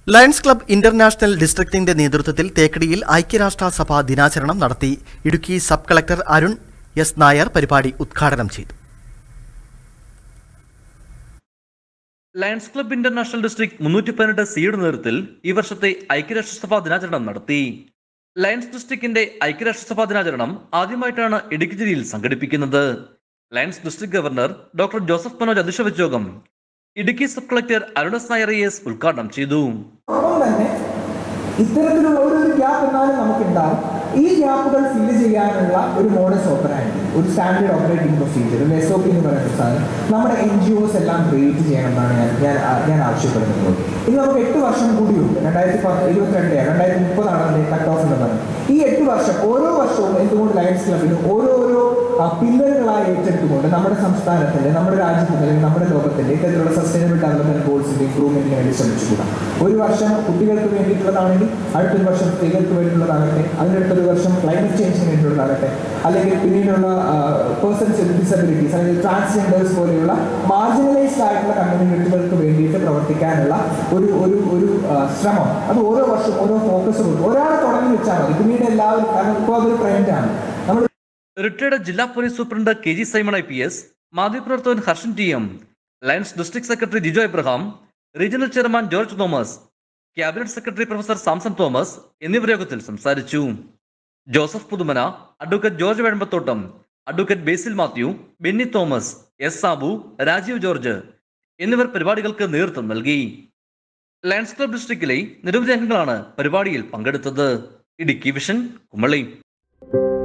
lions club international ഡിസ്ട്രിക്റ്റിന്റെ നേതൃത്വത്തിൽ തേക്കടിയിൽ ഐക്യരാഷ്ട്ര സഭ ദിനാചരണം നടത്തി Idukki sub collector Arun S Nair പരിപാടി ഉദ്ഘാടനം ചെയ്തു ലയൺസ് ക്ലബ് ഇന്റർനാഷണൽ ഡിസ്ട്രിക്ട് മുന്നൂറ്റി പതിനെട്ട് സിയുടെ നേതൃത്വത്തിൽ ഈ വർഷത്തെ ഐക്യരാഷ്ട്രസഭാ ദിനാചരണം നടത്തി ലയൺസ് ഡിസ്ട്രിക്റ്റിന്റെ ഐക്യരാഷ്ട്രസഭാ ദിനാചരണം ആദ്യമായിട്ടാണ് ഇടുക്കി ജില്ലയിൽ സംഘടിപ്പിക്കുന്നത് Lions district governor doctor Joseph Manoj അധ്യക്ഷ വഹിച്ച യോഗം ഇടുക്കി സബ് കളക്ടർ അരുണസ് നായർ എസ് ഉദ്ഘാടനം ചെയ്തു ഒപ്പം തന്നെ ഇത്തരത്തിലുള്ള ഒരു ഒരു ഗ്യാപ്പ് എന്നാലും നമുക്കുണ്ടാവും ഈ ഗ്യാപ്പുകൾ ഫില്ല് ചെയ്യാനുള്ള ഒരു മോഡസ് ഓപ്പറാൻഡി ഒരു സ്റ്റാൻഡേർഡ് ഓപ്പറേറ്റിംഗ് പ്രൊസീജിയർ ഒരു എസ് ഒ പി എന്ന് പറയുന്ന സാധനം നമ്മുടെ എൻ ജി ഒസ് എല്ലാം ക്രിയേറ്റ് ചെയ്യണമെന്നാണ് ഞാൻ ഞാൻ ഞാൻ ആവശ്യപ്പെടുന്നത് ഇനി നമുക്ക് എട്ട് വർഷം കൂടിയുണ്ട് രണ്ടായിരത്തി പത്ത് ഇരുപത്തിരണ്ട് രണ്ടായിരത്തി മുപ്പതാണ് അതിന്റെ കട്ട് ഓഫ് എന്ന് പറയുന്നത് ഈ എട്ട് വർഷം ഓരോ വർഷവും എന്തുകൊണ്ട് ലയൺസ് ക്ലബിന് ഓരോരോ പില്ലറുകളായി ഏറ്റെടുത്തുകൊണ്ട് നമ്മുടെ സംസ്ഥാനത്തിന്റെ നമ്മുടെ രാജ്യത്തിന്റെ അല്ലെങ്കിൽ നമ്മുടെ ലോകത്തിന്റെ ഇത്തരത്തിലുള്ള സസ്റ്റൈനബിൾ ഡെവലപ്മെന്റ് ഗോൾസിന്റെ ഇംപ്രൂവ്മെന്റിന് വേണ്ടി ശ്രമിച്ചുകൂടാ ഒരു വർഷം കുട്ടികൾക്ക് വേണ്ടിയിട്ടുള്ളതാണെങ്കിൽ അടുത്തൊരു വർഷം സ്ത്രീകൾക്ക് വേണ്ടിയിട്ടുള്ളതാകട്ടെ അതിനടുത്തൊരു വർഷം ക്ലൈമറ്റ് ചേഞ്ചിന് വേണ്ടിയുള്ളതാകട്ടെ അല്ലെങ്കിൽ പിന്നീടുള്ള പേഴ്സൺസ് വിത്ത് ഡിസബിലിറ്റീസ് അല്ലെങ്കിൽ ട്രാൻസ്ജെൻഡേഴ്സ് പോലെയുള്ള മാർജിനലൈസ്ഡ് ആയിട്ടുള്ള കമ്മ്യൂണിറ്റികൾക്ക് വേണ്ടിയിട്ട് പ്രവർത്തിക്കാനുള്ള ഒരു ഒരു ഒരു ആ, ശ്രമം അത് ഓരോ വർഷവും ഓരോ ഫോക്കസ് കൊടുക്കും ഒരാളെ തുടങ്ങി വെച്ചാൽ മതി പിന്നീട് എല്ലാവരും കാരണം ഇപ്പോൾ അതൊരു ട്രെൻഡാണ് നമ്മൾ റിട്ടയർഡ് ജില്ലാ police superintendent K G Simon I P S മാധ്യമപ്രവർത്തകൻ Harshan T M Lions district secretary Jijo Abraham regional chairman George Thomas cabinet secretary professor Samson Thomas എന്നിവർ യോഗത്തിൽ സംസാരിച്ചു Joseph Puthumana advocate George Vezhambathottam advocate Basil Mathew Benny Thomas S Sabu Rajeev George എന്നിവർ പരിപാടികൾക്ക് നേതൃത്വം നൽകി lions club ഡിസ്ട്രിക്റ്റിലെ നിരവധി അംഗങ്ങളാണ് പരിപാടിയിൽ പങ്കെടുത്തത് ഇടുക്കി വിഷൻ കുമളി